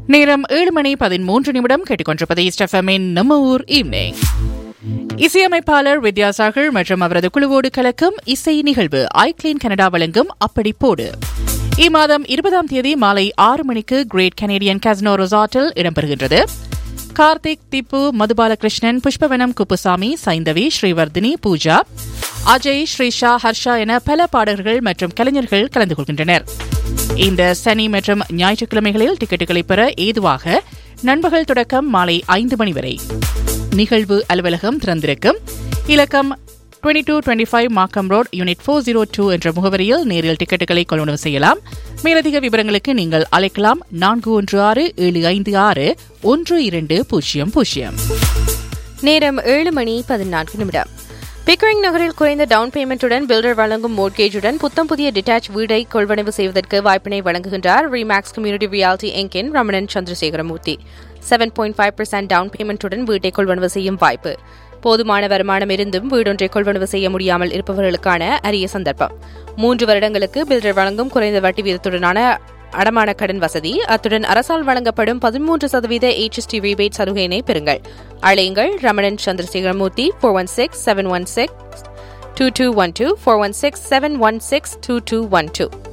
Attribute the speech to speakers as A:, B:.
A: நேரம் ஏழு மணி பதிமூன்று நிமிடம் கேட்டுக்கொண்டிருப்பது ஸ்டெஃபமின் நம்ம ஊர் ஈவினிங் இசையமைப்பாளர் வித்யாசாகர் மற்றும் அவரது குழுவோடு கலக்கும் இசை நிகழ்வு ஐக்ளீன் கனடா வழங்கும் அப்படி போடு இம்மாதம் இருபதாம் தேதி மாலை ஆறு மணிக்கு கிரேட் கனேடியன் காசினோ ரிசார்ட்டில் இடம்பெறுகின்றது கார்த்திக் திப்பு மதுபாலகிருஷ்ணன் புஷ்பவனம் குப்புசாமி சைந்தவி ஸ்ரீவர்தினி பூஜா அஜய் ஸ்ரீஷா ஹர்ஷா என பல பாடகர்கள் மற்றும் கலைஞர்கள் கலந்து கொள்கின்றனர் இந்த சனி மற்றும் ஞாயிற்றுக்கிழமைகளில் டிக்கெட்டுகளை பெற ஏதுவாக நண்பகல் தொடக்கம் மாலை ஐந்து மணி வரை நிகழ்வு அலுவலகம் திறந்திருக்கும் இலக்கம் twenty two twenty five Markham road unit four zero two என்ற முகவரியில் நேரில் டிக்கெட்டுகளை கொள்வனவு செய்யலாம் மேலதிக விவரங்களுக்கு நீங்கள் அழைக்கலாம் நான்கு ஒன்று ஆறு ஏழு ஐந்து ஆறு ஒன்று இரண்டு பூஜ்ஜியம் பூஜ்ஜியம்
B: நேரம் ஏழு மணி பதினான்கு நிமிடம் பிக்கரிங் நகரில் குறைந்த டவுன் பேமெண்ட்டுடன் பில்டர் வழங்கும் மோட்கேஜுடன் புத்தம் புதிய டிட்டாச் வீடை கொள்வனவு செய்வதற்கு வாய்ப்பினை வழங்குகின்றார் ரீமேக்ஸ் கம்யூனிட்டி ரியாலிட்டி எங்கின் Ramanan Chandrasekaramurthy seven point five percent down பேமெண்ட்டுடன் வீட்டை கொள்வனவு செய்யும் வாய்ப்பு போதுமான வருமானம் இருந்தும் வீடொன்றை கொள்வனவு செய்ய முடியாமல் இருப்பவர்களுக்கான அரிய சந்தர்ப்பம் மூன்று வருடங்களுக்கு பில்டர் வழங்கும் குறைந்த வட்டி வீதத்துடனான அடமான கடன் வசதி அத்துடன் அரசால் வழங்கப்படும் பதிமூன்று சதவீத HST rebate சலுகையினை பெறுங்கள் அழையுங்கள் Ramanan Chandrasekaramurthy four one six seven one six two two one two four one six seven one six two two one two